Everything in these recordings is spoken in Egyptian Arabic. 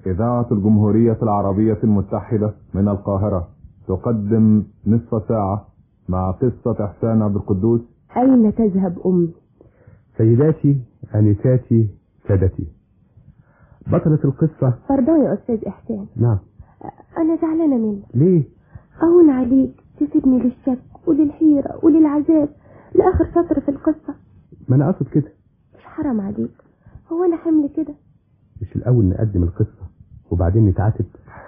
إذاعة الجمهورية العربية المتحدة من القاهرة تقدم نصف ساعة مع قصة إحسان عبد القدوس أين تذهب أمي؟ سيداتي أنساتي سادتي بطلة القصة برضو يا أستاذ إحسان نعم أنا زعلانة منك ليه؟ أهون عليك تسيبني للشك وللحيرة وللعذاب لآخر سطر في القصة ما أنا أقصد كده مش حرام عليك هو أنا حمل كده مش الأول نقدم القصة وبعدين نتعاتب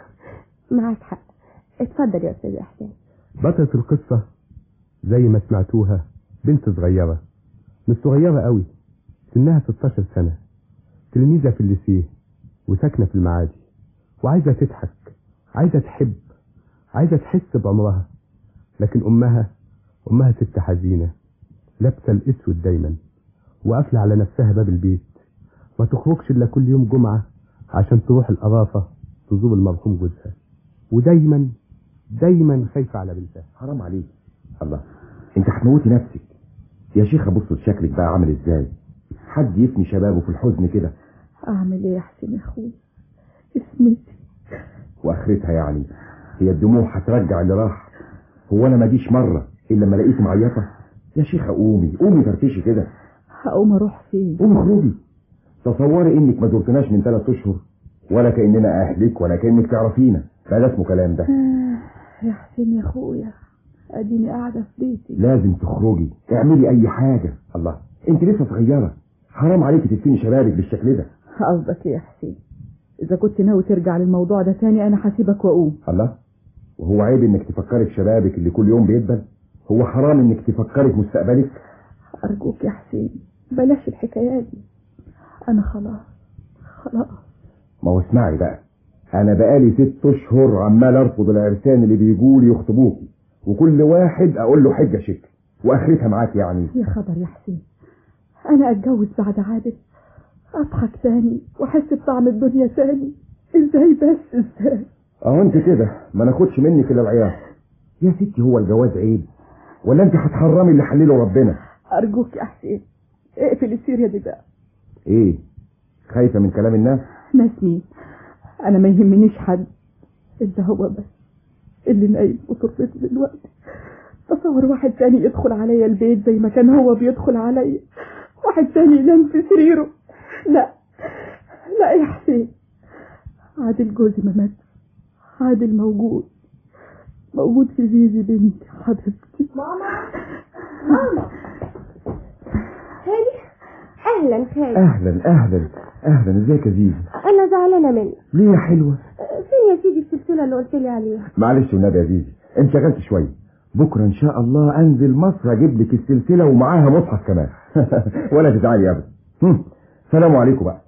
معاك حق اتفضل يا أستاذ إحسان بطلة القصة زي ما سمعتوها بنت صغيرة مش صغيرة قوي سنها 16 سنة تلميذة في الليسيه وساكنة في المعادي وعايزة تضحك عايزة تحب عايزة تحس بعمرها لكن أمها أمها ست حزينة لابسة الأسود دايما وقافلة على نفسها باب البيت ما تخرجش إلا كل يوم جمعة عشان تروح القرافة تزور المرحوم جوزها ودايما دايما خايفة على بنتها حرام عليك الله انت هتموتي نفسك يا شيخة بص شكلك بقى عامل ازاي حد يفني شبابه في الحزن كده اعمل ايه يا حسين يا اخوي اسمتي واخرتها يعني هي الدموع هترجع اللي راح هو انا ما جيش مرة الا لما لقيت معيطة يا شيخة قومي قومي فرفشي كده هقوم اروح فين قومي اخرجي تصوري انك ما زرتناش من ثلاث اشهر ولا كاننا اهلك ولا كانك تعرفينا فده اسمه كلام ده يا حسين يا اخويا اديني قاعدة في بيتي لازم تخرجي اعملي اي حاجة الله انت لسه صغيرة حرام عليكي تدفني شبابك بالشكل ده قصدك ايه يا حسين اذا كنت ناوي ترجع للموضوع ده تاني انا هسيبك واقوم الله وهو عيب انك تفكري في شبابك اللي كل يوم بيدبل هو حرام انك تفكري في مستقبلك ارجوك يا حسين بلاش الحكايات دي انا خلاص خلاص ما هو اسمعي بقى انا بقالي ست اشهر عمال ارفض العرسان اللي بيجوا لي يخطبوكي وكل واحد اقول له حجه شكل واخرتها معاك يعني يا خبر يا حسين انا اتجوز بعد عادل اضحك تاني واحس بطعم الدنيا تاني ازاي بس ازاي اهو انت كده ما ناخدش منك الا العياط يا ستي هو الجواز عيب ولا انت هتحرمي اللي حلله ربنا ارجوك يا حسين اقفل السيرة دي بقى ايه خايفه من كلام الناس ناس مين انا ما يهمنيش حد الا هو بس اللي نايم وتربطي دلوقتي تصور واحد تاني يدخل عليا البيت زي ما كان هو بيدخل عليا واحد تاني ينام في سريره لا لا يا حسين عادل جوزي ما مات عادل موجود موجود في زيزي بنتي حبيبتي ماما ماما خالي أهلا خالي اهلا اهلا اهلا ازيك يا زيزي أنا زعلانة منك ليه يا حلوه فين يا سيدي السلسلة اللي قلت لي عليها معلش والنبي يا زيزي انشغلت شويه بكره ان شاء الله انزل مصر اجيب لك السلسله ومعاها مصحف كمان ولا تزعلي ابدا هم، سلام عليكم بقى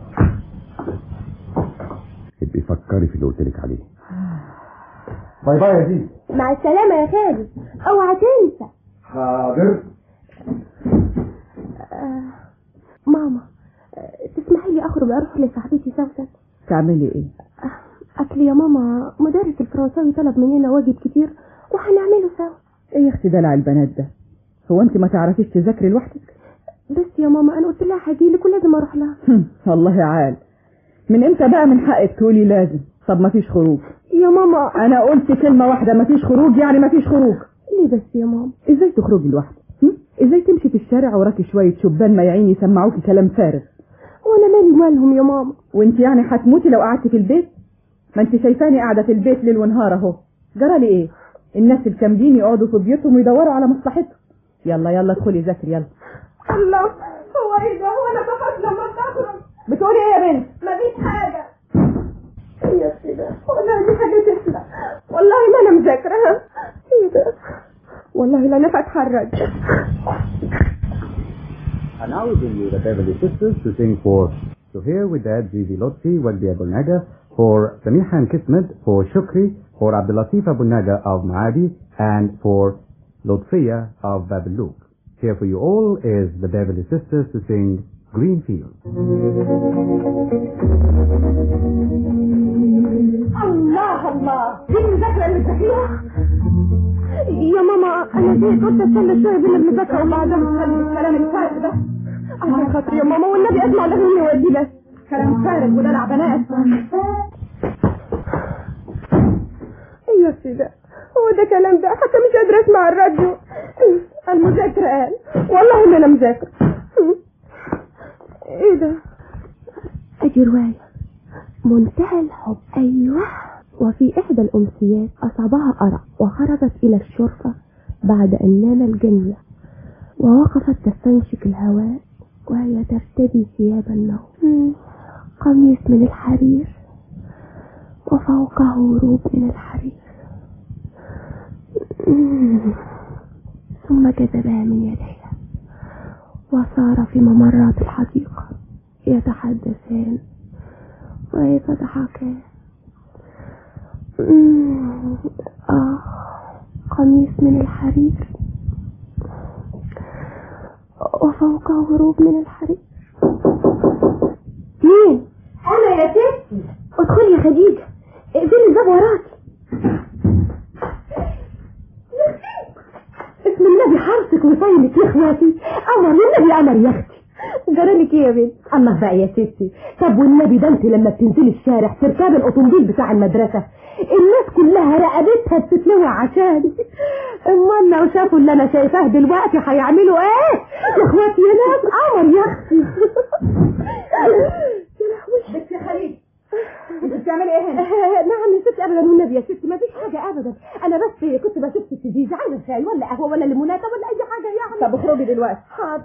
ابقي فكري في اللي قلت لك عليه باي باي يا زيزي مع السلامة يا خالي اوعى تنسى حاضر آه ماما آه تسمحي لي اخرج اروح لصاحبتي سوسن تعملي ايه آه اصل يا ماما مدرس الفرنساوي طلب مننا واجب كتير وهنعمله سوا ايه يا اختي دلع البنات ده هو انت ما تعرفيش تذاكري لوحدك بس يا ماما انا قلت لها هجيلك ولازم اروح لها هم، والله عال من امتى بقى من حقك تقولي لازم طب ما فيش خروج يا ماما انا قلت كلمة واحدة ما فيش خروج يعني ما فيش خروج ليه بس يا ماما ازاي تخرجي لوحدك هم؟ ازاي تمشي في الشارع وراكي شوية شبان ميعين يسمعوكي كلام فارغ وانا مالي ومالهم يا ماما وانت يعني هتموتي لو قعدتي في البيت ما انت شايفاني قاعدة في البيت ليل ونهار اهو جرى لي ايه الناس الكاملين يقعدوا في بيوتهم ويدوروا على مصلحتهم يلا يلا ادخلي ذاكري يلا الله هو ايه ده هو انا بخاف لما تخرج بتقولي ايه يا بنت مفيش حاجة يا كده والله دي حاجة تحلى والله ما انا مذاكرة ايه ده والله لا انا هتحرج And now we bring you the Beverly Sisters to sing for Suhair with Dad, Zizi Lotfi, Waldi Abunaga, for Samiha and Kismet, for Shukri, for Abdulatif Abunaga of Maadi, and for Lotfiya of Babaluk. Here for you all is the Beverly Sisters to sing Green Fields. الله الله دي المذاكرة اللي بتحلوها يا ماما انا زهقت قلت استنى شوية بين المذاكرة وبعدها نتكلم الكلام الفارغ ده عشان خاطر يا ماما والنبي اسمع ده مني ودي بس كلام فارغ ودلع بنات الكلام ده حتى مش قادرة اسمع الراديو المذاكرة قال والله ما انا مذاكرة ايه ده ادي رواية منتهى الحب ايوه وفي احدى الامسيات اصابها ارق وخرجت الى الشرفة بعد ان نام الجنية ووقفت تستنشق الهواء وهي ترتدي ثياب النوم مم، قميص من الحرير وفوقه روب من الحرير مم، ثم جذبها من يديها وصار في ممرات الحديقة يتحدثان ويتضحكان مم، آه قميص من الحرير وفوقه هروب من الحرير مين انا يا ستي ادخلي يا خديجة اقفلي الباب وراكي اسم النبي حرصك وصينك يا اخواتي امر النبي امر يا اختي جرالك ايه يا بنت الله بقى يا ستي طب والنبي ده انت لما بتنزلي الشارع تركبي الاوتوموبيل بتاع المدرسه الناس كلها رقبتها بتتلوع عشان امال لو شافوا اللي انا شايفاه دلوقتي هيعملوا ايه يا اخواتي يا ناس امر يا اختي يا لهوي بس يا خليل انت بتعملي ايه هنا؟ نعم يا ستي ابدا والنبي يا ستي ما فيش حاجه ابدا انا بس كنت بشوف ست زيزي عايزه شاي ولا قهوه ولا ليموناته ولا اي حاجه يعني طب اخرجي دلوقتي حاضر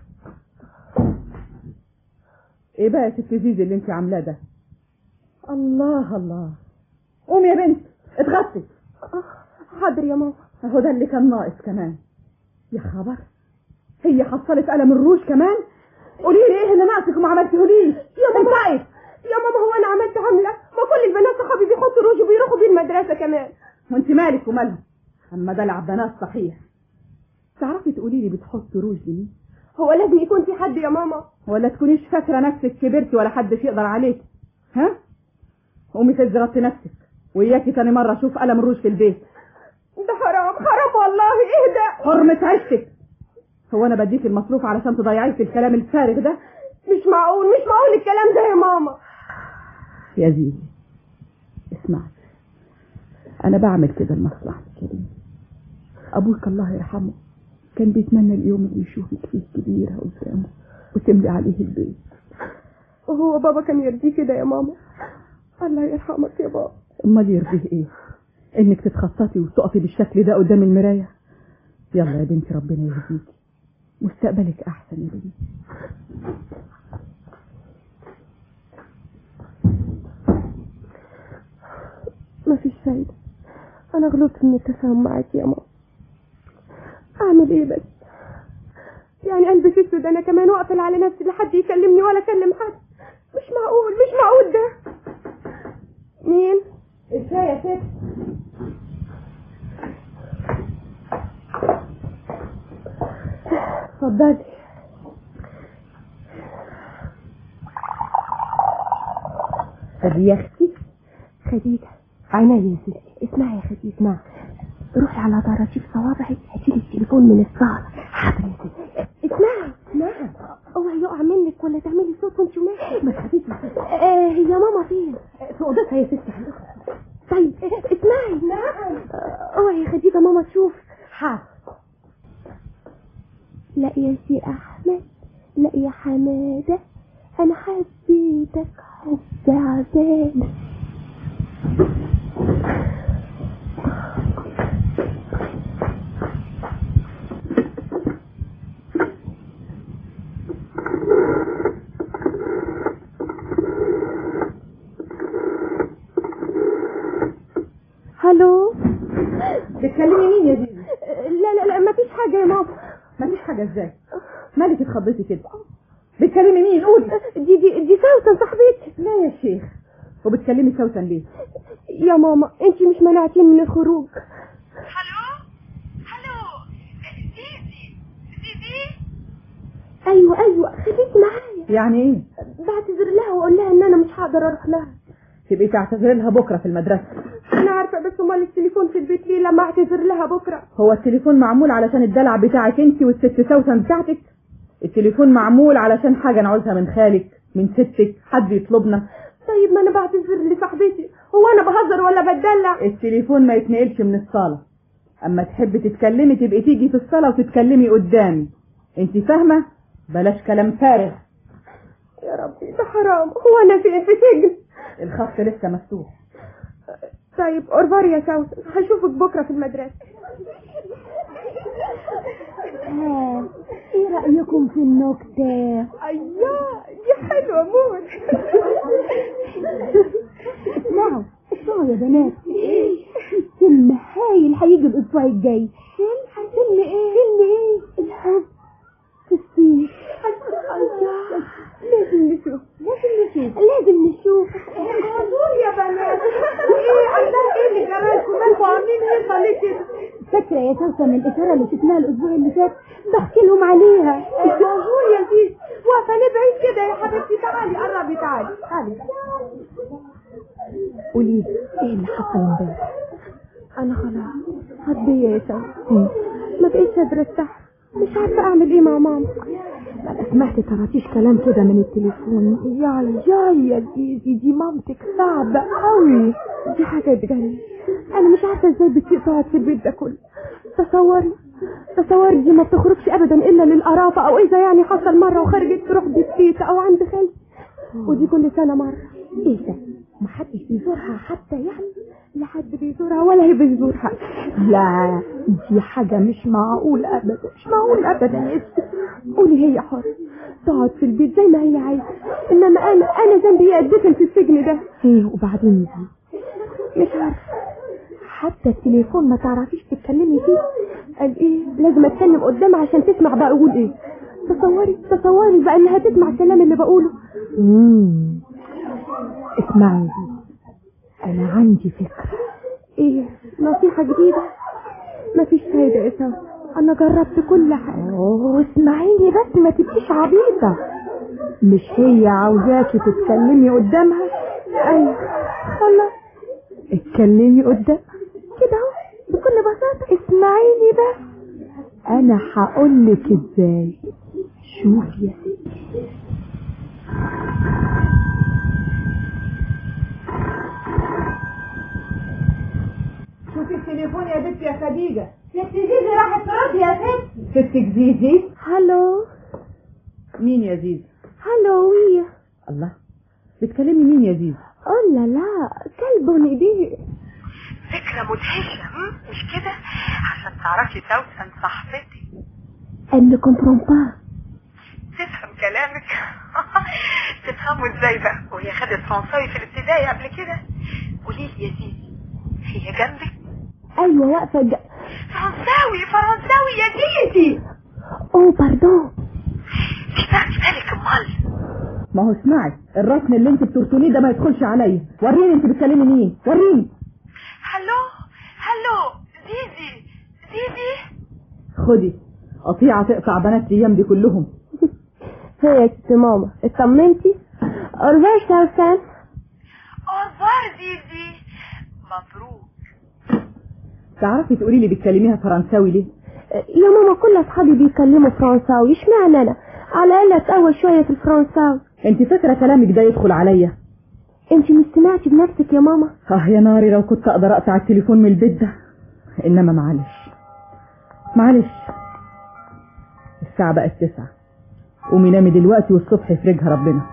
ايه بقى يا ست زيزي اللي انت عاملاه ده الله الله قومي يا بنت اتغطي حاضر يا ماما اهو ده اللي كان ناقص كمان يا خبر هي حصلت قلم الروج كمان قولي لي ايه اللي ناقصك وما عملتيهوليش يا ماما يا ماما هو انا عملت عمله ما كل البنات صحابي بيحطوا روج وبيروحوا بيه المدرسه كمان وانت مالك ومالهم اما دلع بنات صحيح تعرفي تقولي لي بتحطي روج لمين هو لازم يكون في حد يا ماما ولا تكونيش فاكره نفسك كبرتي ولا حد يقدر عليك ها قومي فزي غطي نفسك وإياكي تاني مرة أشوف قلم الروج في البيت ده حرام حرام والله ايه ده حرمة عيشتك هو أنا بديك المصروف علشان تضيعيه في الكلام الفارغ ده مش معقول مش معقول الكلام ده يا ماما يا زيزي اسمعي أنا بعمل كده لمصلحتك يا بنتي أبوك الله يرحمه كان بيتمنى اليوم اللي يشوفك فيه كبيرة قدامه وتملي عليه البيت وهو بابا كان يرضيه كده يا ماما الله يرحمك يا بابا امال يرضيه ايه انك تتخططي وتقفي بالشكل ده قدام المرايه يلا يا بنتي ربنا يهديكي مستقبلك احسن يا بنتي مفيش فايدة أنا غلطت من التفاهم معاك يا ماما اعمل ايه بس يعني قلبي في اسود انا كمان واقفل على نفسي لحد يكلمني ولا اكلم حد مش معقول مش معقول ده مين ازاي يا ست اتفضلي طب يا اختي خديجة عينيا يا ستي اسمعي يا خديجة اسمعي روحي على طراطيف صوابعك هاتيلي التليفون من الصالة حاضر يا ستي اسمعي اسمعي اوعي يقع منك ولا تعملي صوت وانت ماشي ما تخافيش آه هي ماما فين في اوضتها يا ستي طيب اسمعي نعم اوعي يا خديجة ماما تشوف حاضر لا يا سي احمد لا يا حمادة انا حبيتك حب عذاب الو بتكلمي مين يا زيزي لا لا لا ما فيش حاجه يا ماما مفيش حاجه ازاي مالك اتخضيتي كده بتكلمي مين قولي دي دي دي سوسن صاحبتي لا يا شيخ وبتكلمي سوسن ليه يا ماما انت مش منعتين من الخروج ايوه ايوه خليكي معايا يعني ايه بعتذر لها واقول لها ان انا مش هقدر اروح لها تبقي تعتذري لها بكره في المدرسه انا عارفه بس امال التليفون في البيت ليه لما اعتذر لها بكره هو التليفون معمول علشان الدلع بتاعك انت والست سوسن بتاعتك التليفون معمول علشان حاجه نعوزها من خالك من ستك حد يطلبنا طيب ما انا بعتذر لصاحبتي هو انا بهزر ولا بتدلع التليفون ما يتنقلش من الصاله اما تحب تتكلمي تبقي تيجي في الصلاة وتتكلمي قدامي انت فاهمة بلاش كلام فارغ يا ربي ده حرام هو انا فين في سجن الخط لسه مفتوح طيب اورفار يا سوسن هشوفك بكره في المدرسه ها ايه رايكم في النكته ايوه دي حلوه موت اسمعوا اسمعوا يا بنات في فيلم هايل هيجي الاسبوع الجاي فيلم فيلم ايه فيلم ايه الحب في الصين لازم نشوف لازم نشوف لازم نشوف معذور يا بنات ايه عندها ايه اللي جرالكم مالكم عاملين ايه طالع كده فاكرة يا سوسن الإشارة اللي شفناها الأسبوع اللي فات بحكي لهم عليها معذور يا سيدي واقفة ليه بعيد كده يا حبيبتي تعالي قربي تعالي تعالي قولي لي ايه اللي حصل امبارح انا خلاص هتضيع يا سوسن ما بقيتش قادرة استحمل مش عارفة أعمل إيه مع ماما أنا سمعت طرطيش كلام كده من التليفون يا يا يا زيزي دي مامتك صعبة قوي دي حاجة تجنن أنا مش عارفة إزاي بتطيق تقعد في البيت ده كله تصوري تصوري دي ما بتخرجش أبدا إلا للقرافة أو إذا يعني حصل مرة وخرجت تروح بيت تيتا أو عند خالتي ودي كل سنة مرة إيه ده محدش بيزورها حتى يعني لا حد بيزورها ولا هي بتزورها لا دي حاجة مش معقول أبدا مش معقول أبدا يا ستي قولي هي حرة تقعد في البيت زي ما هي عايزة إنما أنا أنا ذنبي إيه أتدفن في السجن ده إيه وبعدين دي مش عارفة حتى التليفون ما تعرفيش تتكلمي فيه قال ايه لازم اتكلم قدامها عشان تسمع بقى اقول ايه تصوري تصوري بقى انها تسمع الكلام اللي بقوله امم اسمعي دي انا عندي فكرة ايه نصيحة جديدة مفيش فايدة يا سوا انا جربت كل حاجة اوه اسمعيني بس ما تبقيش عبيطة مش هي عاوزاكي تتكلمي قدامها ايوه خلاص اتكلمي قدام كده اهو بكل بساطة اسمعيني بس انا هقولك ازاي شوفي يا ستي شوفي التليفون يا بنت يا خديجة ست زيزي راحت ترد يا ست ستك زيزي هلو مين يا زيزي هلو ويا الله بتكلمي مين يا زيزي قول لا لا كلب نديه فكرة مدهشة م? مش كده عشان تعرفي سوسن صاحبتي elle ne comprend pas تفهم كلامك تفهمه ازاي بقى وهي خدت فرنساوي في الابتدائي قبل كده قولي لي يا زيزي هي جنبك ايوه واقفه ج... فرنساوي فرنساوي يا زيزي اوه باردون مش تاخدي بالك امال ما هو اسمعي الرسم اللي انت بترسميه ده ما يدخلش عليا وريني انت بتكلمي مين وريني هلو هلو زيزي زيزي خدي قطيعة تقطع بنات الايام دي كلهم هي يا ست ماما اطمنتي اورفار سوسن اورفار زيزي مبروك تعرفي تقولي لي بتكلميها فرنساوي ليه يا ماما كل اصحابي بيتكلموا فرنساوي اشمعنى انا على الاقل اتقوى شويه في الفرنساوي انت فاكره كلامك ده يدخل عليا انت مش سمعتي بنفسك يا ماما اه يا ناري لو كنت اقدر اقطع التليفون من البيت ده انما معلش معلش الساعة بقت تسعة قومي نامي دلوقتي والصبح يفرجها ربنا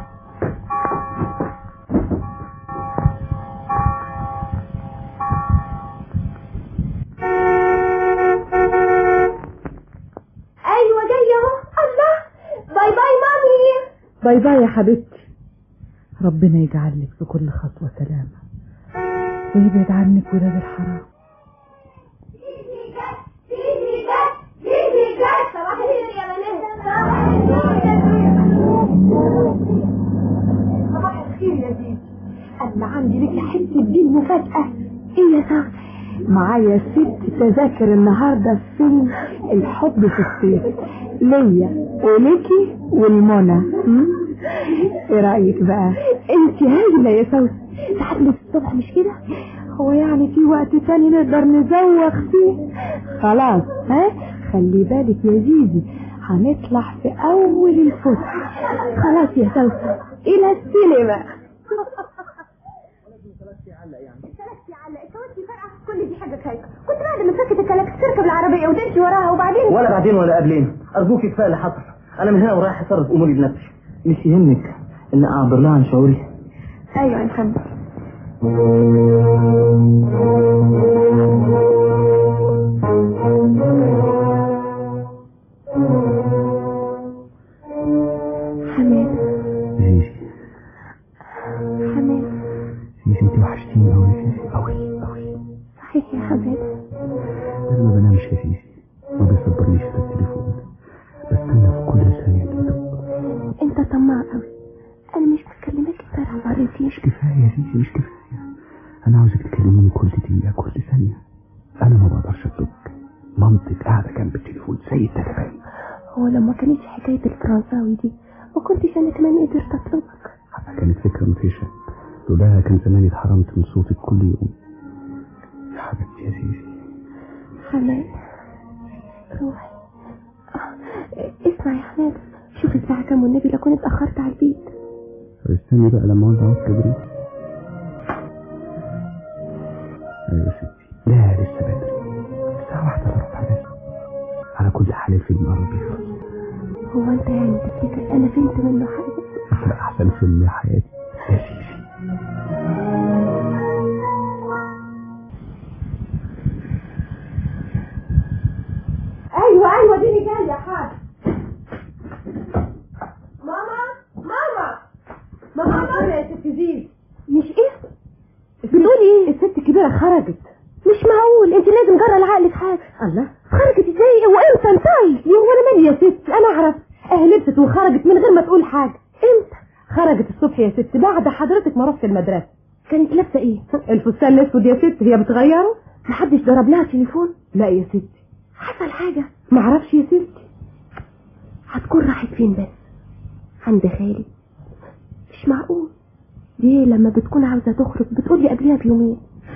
ايوه جايه اهو الله باي باي مامي باي باي يا حبيبتي ربنا يجعل لك في كل خطوة سلامة ويبعد عنك ولاد الحرام صباح الخير يا زيزي انا عندي لك حته دين مفاجاه ايه يا ساره معايا ست تذاكر النهاردة في فيلم الحب في الصيف ليا وليكي والمنى م? ايه رأيك بقى انت هايله يا سوسن تعالي الصبح مش كده هو يعني في وقت تاني نقدر نزوغ فيه خلاص ها خلي بالك يا زيزي هنطلع في اول الفسحة خلاص يا سوسن الى السينما الكلاكسي علق الكاوتشي فرقع كل دي حاجه خايفه كنت بعد ما سكت الكلاكسي تركب العربيه وتمشي وراها وبعدين ولا بعدين ولا قبلين ارجوك كفايه اللي حصل انا من هنا ورايح اتصرف اموري بنفسي مش يهمك ان اعبر لها عن شعوري ايوه يا محمد حماد جيجي حماد جيجي انت وحشتيني قوي يا جيجي قوي قوي صحيح يا حماد انا ما بنامش يا جيجي ما بيصبرنيش في التليفون بستنى في كل ثانية تدق انت طماع قوي انا مش بكلمك امبارح مرتين مش كفاية يا جيجي مش كفاية انا عاوزك تكلميني كل دقيقة كل ثانية انا ما بقدرش اترك مامتك قاعدة جنب التليفون زي التلفان هو لما كانتش حكاية الفرنساوي دي ما كنتش انا كمان قدرت اطلبك كانت فكرة مفيشة لولاها كان زماني اتحرمت من صوتك كل يوم يا حبيبتي يا زيزي حماد روحي آه، اسمع يا حماد شوف الساعة كام والنبي لو كنت اتأخرت على البيت طب استني بقى لما اقعد اقعد كبريت ايوه يا ستي لا لسه بدري الساعة واحدة الا ربع بس على كل حال الفيلم قرب يخلص هو انت يعني تفتكر انا فهمت منه حاجة ده احسن فيلم يا حياتي يا زيزي ايوه ايوه ديني جايه يا حاج ماما ماما ماما يا ست زيز مش ايه بتقولي ايه الست الكبيره خرجت مش معقول انت لازم جرى لعقلك حاجة الله خرجت ازاي وامتى انتهي يوم وانا مالي يا ست انا اعرف اه لبست وخرجت من غير ما تقول حاجه امتى خرجت الصبح يا ست بعد حضرتك ما رحت المدرسه كانت لابسة ايه الفستان الاسود يا ست هي بتغيره محدش ضرب لها تليفون لا يا ستي حصل حاجة معرفش يا ستي هتكون راحت فين بس عند خالي مش معقول دي لما بتكون عاوزة تخرج بتقولي قبلها بيومين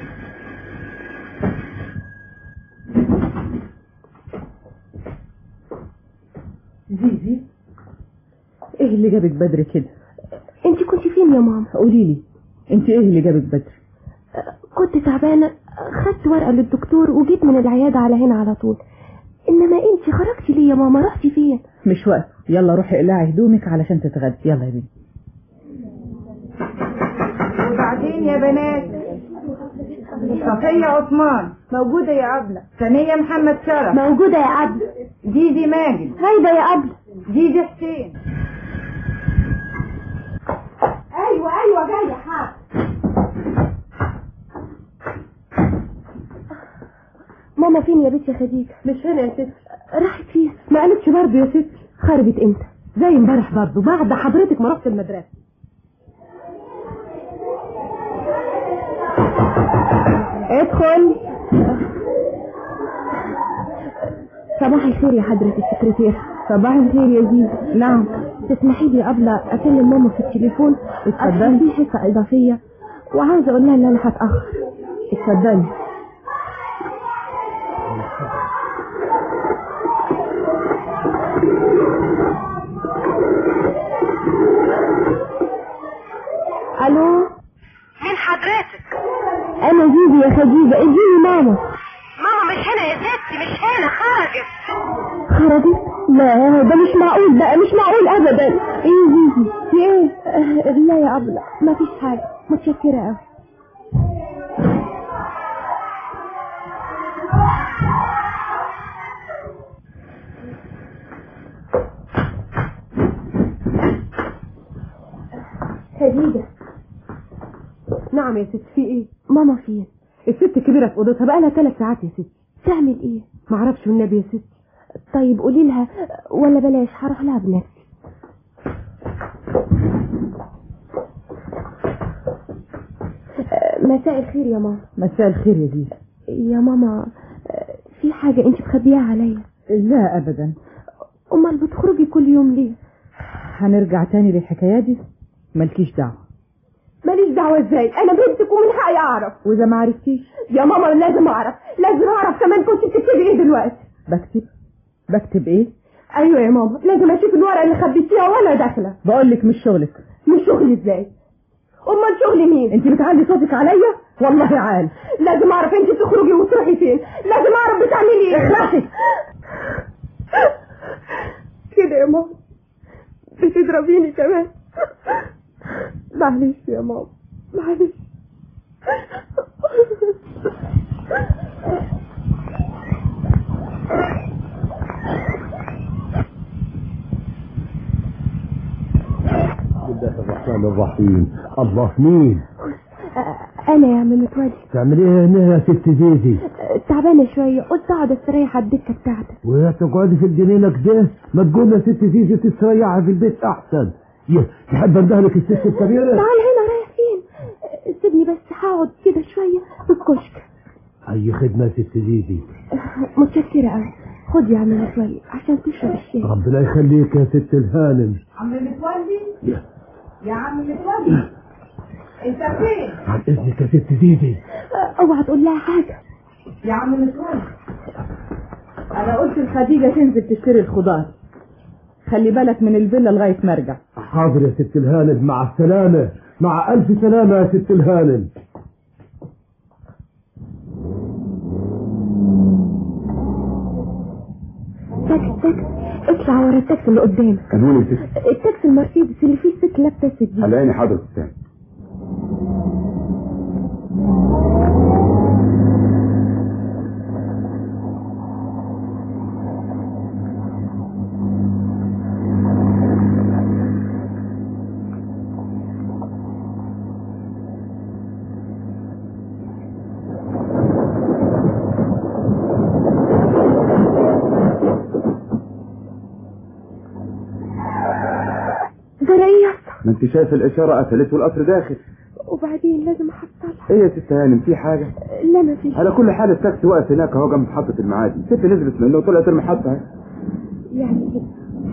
زيزي ايه اللي جابك بدري كده انت كنت فين يا ماما قولي لي انت ايه اللي جابك بدري كنت تعبانة خدت ورقة للدكتور وجيت من العيادة على هنا على طول انما انت خرجتي ليه يا ماما رحتي فين مش وقت يلا روحي اقلعي هدومك علشان تتغدي يلا يا بنتي وبعدين يا بنات صفية عثمان موجودة يا عبلة ثانية محمد شرف موجودة يا عبد جيزي ماجد هيدا يا عبد جيزي حسين ايوه ايوه جايه حاضر ماما فين يا بنت يا خديجة مش هنا يا ستي راحت فين ما قالتش برضه يا ستي خرجت امتى زي امبارح برضه بعد حضرتك ما رحت المدرسه ادخل صباح الخير يا حضرة السكرتير صباح الخير يا زيزي نعم تسمحي لي قبل اكلم ماما في التليفون اتفضلي. عشان في حصة اضافية وعاوزة اقول لها ان انا هتأخر اتفضلي الو مين حضرتك انا زيزي يا خديجة اديني ماما ماما مش هنا يا ستي مش هنا خرجت خرجت لا ده مش معقول بقى مش معقول ابدا ايه زيزي في ايه آه، لا يا ابله ما فيش حاجة متشكرة قوي خديجة نعم يا ست في ايه ماما فين الست الكبيره في اوضتها بقى لها ثلاث ساعات يا ست تعمل ايه معرفش والنبي يا ست طيب قولي لها ولا بلاش هروح لها بنفسي آه، مساء الخير يا ماما مساء الخير يا زيزي يا ماما آه، في حاجة انت مخبيها عليا لا ابدا امال بتخرجي كل يوم ليه هنرجع تاني للحكايه دي مالكيش دعوه ماليش دعوة ازاي انا بنتك ومن حقي اعرف واذا ما عرفتيش يا ماما لازم اعرف لازم اعرف كمان كنت بتكتبي ايه دلوقتي بكتب بكتب ايه ايوه يا ماما لازم اشوف الورقة اللي خبيتيها وانا داخلة بقول لك مش شغلك مش شغلي ازاي امال شغلي مين انت بتعلي صوتك عليا والله عال لازم اعرف انت بتخرجي وتروحي فين لازم اعرف بتعملي ايه اخلصي كده يا ماما بتضربيني كمان معلش يا ماما معلش بسم الله الرحمن الرحيم الله مين انا يا عم متولي تعمل ايه هنا يا ست زيزي تعبانه شويه قلت اقعد استريح على الدكه بتاعتك ويا تقعدي في الجنينة كده ما تقول يا ست زيزي تستريحي في البيت احسن يا تحب اندهلك الست الكبيرة تعال هنا رايح فين سيبني بس هقعد كده شويه في الكشك اي خدمة يا ست زيزي متشكره قوي خد يا عم متولي عشان تشرب الشاي ربنا يخليك يا ست الهانم عم متولي يا يا عم متولي انت فين عن اذنك يا ست زيزي اوعى تقول لها حاجه يا عم متولي انا قلت لخديجه تنزل تشتري الخضار خلي بالك من الفيلا لغايه ما ارجع حاضر يا ست الهانم مع السلامة مع ألف سلامة يا ست الهانم تاكس تاكس اطلع ورا التاكسي اللي قدامك قانون يا ست التاكسي المرسيدس اللي فيه الست لابسه دي هلاقيني حاضر قدام جرى ايه يا اسطى ما انت شايف الاشاره قفلت والقطر داخل وبعدين لازم احصلها ايه يا ست هانم في حاجه لا ما فيش على كل حال التاكسي واقف هناك اهو جنب محطه المعادي الست نزلت منه وطلعت المحطه اهي يعني كده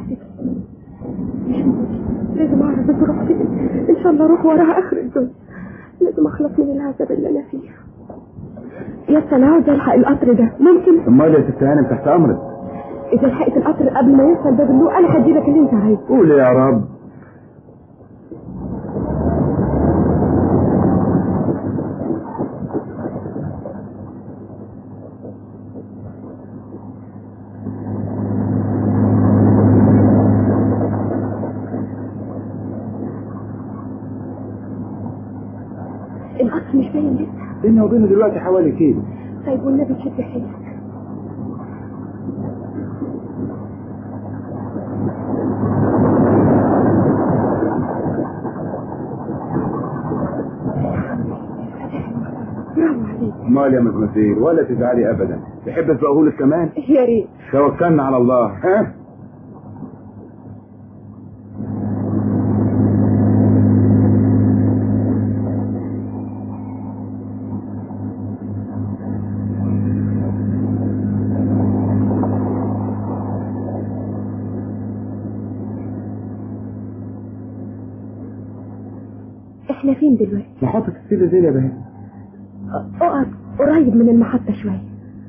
مش ممكن لازم اعرف بتروح فين ان شاء الله اروح وراها اخر الدنيا لازم اخلص من العذاب اللي انا فيه يا اسطى انا عاوز الحق القطر ده ممكن امال يا ست هانم تحت امرك اذا لحقت القطر قبل ما يوصل باب اللوق انا هدي لك اللي انت عايزه قول يا رب القطر مش باين لسه بيننا وبينه دلوقتي حوالي كيلو طيب والنبي تشد حيلك برافو عليك امال يا مزمزير ولا تزعلي ابدا تحب اسبقهولك كمان يا ريت توكلنا على الله ها احنا فين دلوقتي محطة السيدة زين يا بهاء اقعد قريب من المحطة شوية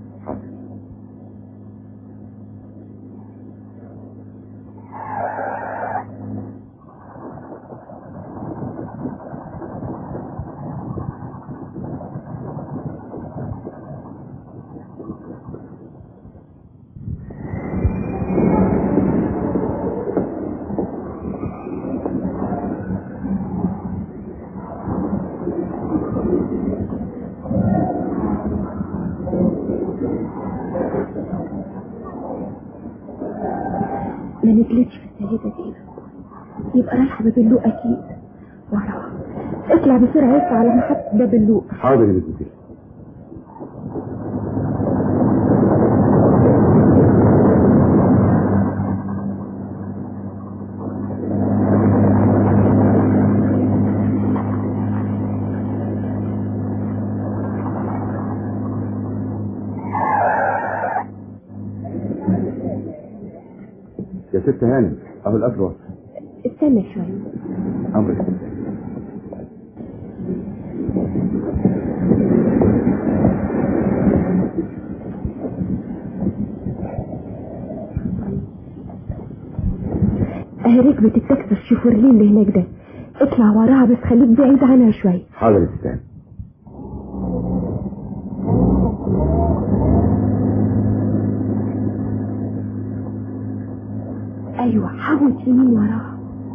ما نزلتش في السيدة دي يبقى رايحة باب اللوق أكيد وراها اطلع بسرعة اطلع على محطة باب اللوق حاضر يا مزمزير يا ست هانم اهو القطر وصل استنى شوية امرك يا ست اهي ركبة التاكسي الشوفرلي اللي هناك ده اطلع وراها بس خليك بعيد عنها شوية حاضر يا ستان ايوه حاول يمين وراها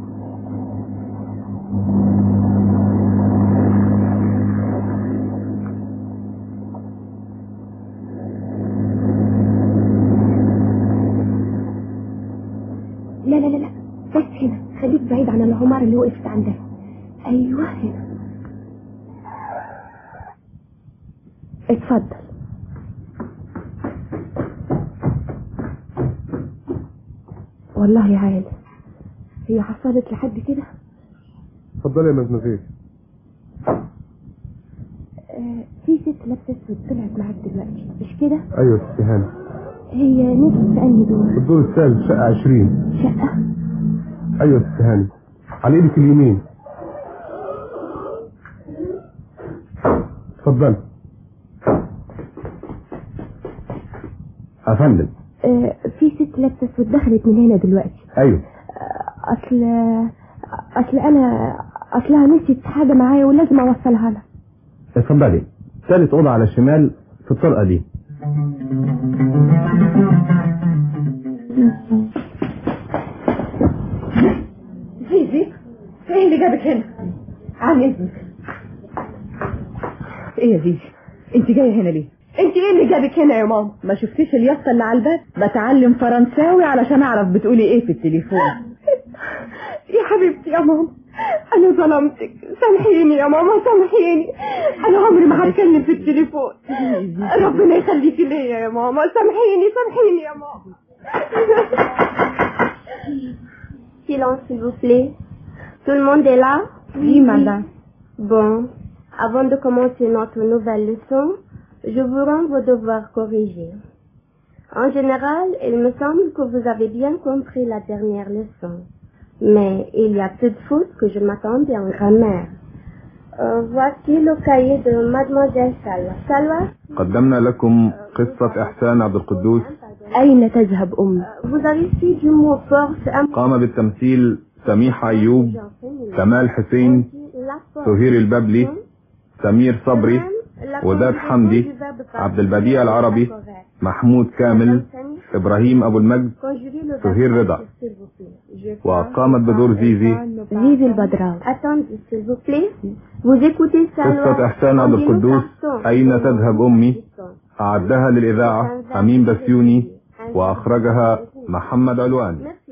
لا لا لا لا بس هنا خليك بعيد عن العمارة اللي وقفت عندها ايوه هنا اتفضل والله يا عالم هي حصلت لحد كده اتفضلي يا مزمزيل آه في ست لابسه اسود طلعت معاك دلوقتي مش كده ايوه يا ست هاني هي نزلت في انهي دور الدور الثالث شقة 20 شقه ايوه يا ست هاني على ايدك اليمين اتفضلي يا فندم آه في ست لابسه اسود دخلت من هنا دلوقتي ايوه آه اصل اصل انا اصلها نسيت حاجه معايا ولازم اوصلها لها اتفضلي ثالث اوضه على الشمال في الطرقه دي زيزي ايه اللي جابك هنا عن اذنك ايه يا زيزي انت جايه هنا ليه انت ايه اللي جابك هنا يا ماما ما شفتيش اليافطه اللي على الباب بتعلم فرنساوي علشان اعرف بتقولي ايه في التليفون يا حبيبتي يا ماما انا ظلمتك سامحيني يا ماما سامحيني انا عمري ما هتكلم في التليفون ربنا يخليكي ليا يا ماما سامحيني سامحيني يا ماما Silence, s'il vous plaît. Tout le monde est là Oui, madame. Bon, avant de commencer notre nouvelle leçon, je vous rends vos devoirs corrigés. En général, il me semble que vous avez bien compris la dernière leçon. Mais il y a peu de fautes que je m'attendais en grammaire. Euh, voici le cahier de Mademoiselle Salwa. Salwa, قدمنا لكم قصة إحسان عبد القدوس اين تذهب امي vous avez su du mot force un قام بالتمثيل سميحة أيوب كمال حسين سهير الببلي سمير صبري وذات حمدي عبد البديع العربي محمود كامل إبراهيم أبو المجد سهير رضا وقامت بدور زيزي زيزي البدراوي Attendez, s'il vous plaît. Vous écoutez ça. قصة إحسان عبد القدوس أين تذهب أمي أعدها للإذاعة أمين بسيوني وأخرجها محمد علوان